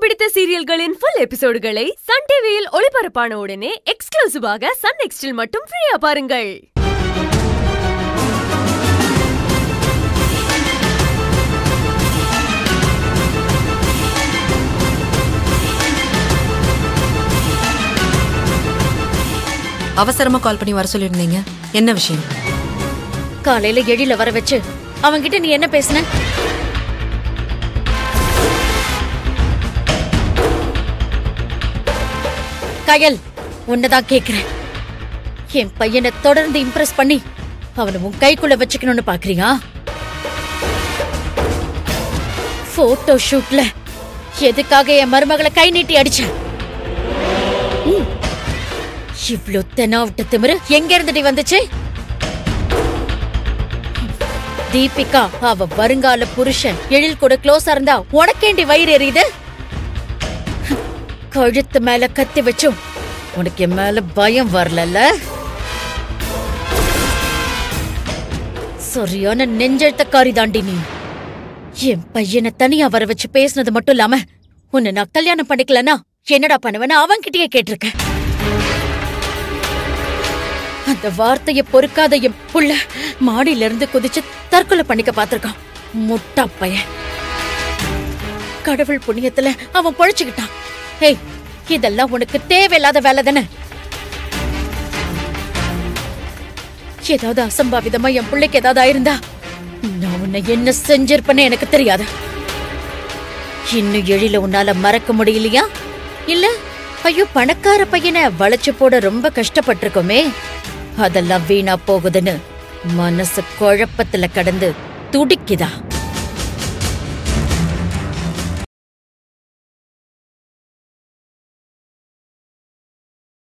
பிடித்த சீரியல்களின் full எபிசோடுகளை Sun டிவியில் ஒளிபரப்பான உடனே எக்ஸ்க்ளூசிவாக சன் நெக்ஸ்டில் மட்டும் ஃப்ரீயா பாருங்கள் அவசரமா கால் பண்ணி வர சொல்லியிருந்தீங்க என்ன விஷயம் காலையில எழில வர வச்சு அவன்கிட்ட நீ என்ன பேசுன கயல் உன்னதான் கேக்குறேன் என் பையனை தொடர்ந்து இம்ப்ரெஸ் பண்ணி அவனை உன் கைக்குள்ள வச்சுக்கணும்னு பாக்குறியா போட்டோ ஷூட்ல எதுக்காக என் மருமகளை கை நீட்டி அடிச்சேன் ம். இவ்ளோ தெனாவிட்ட திமிரு எங்க இருந்துடி வந்துச்சு தீபிகா அவ வருங்கால புருஷன் எழில் கூட க்ளோஸா இருந்தா உனக்கேண்டி வயிறு எரியுது கழுத்து மேல கத்தி வச்சும் உனக்கு என் மேல பயம் வரலல்ல சரியான நெஞ்செழுத்தக்காரி தாண்டி நீ என் பையனை தனியா வர வச்சு பேசுனது மட்டும் இல்லாம உன்னை நான் கல்யாணம் பண்ணிக்கலனா என்னடா பண்ணுவேன்னு அவன்கிட்டயே கேட்டிருக்கேன் அந்த வார்த்தைய பொறுக்காத என் புள்ள மாடியில இருந்து குதிச்சு தற்கொலை பண்ணிக்க பாத்திருக்கான் முட்டா பையன் கடவுள் புண்ணியத்துல அவன் பொழைச்சுக்கிட்டான் ஏய் இதெல்லாம் உனக்கு தேவையில்லாத வேலை தானே ஏதாவது அசம்பாவிதமா என் பிள்ளைக்கு ஏதாவது ஆயிருந்தா நான் உன்னை என்ன செஞ்சிருப்பேன்னு எனக்கு தெரியாது இன்னும் எழில உன்னால மறக்க முடியலையா இல்ல ஐயோ பணக்கார பையனை வளைச்சு போட ரொம்ப கஷ்டப்பட்டிருக்கோமே அதெல்லாம் வீணா போகுதுன்னு மனசு குழப்பத்துல கடந்து துடிக்குதா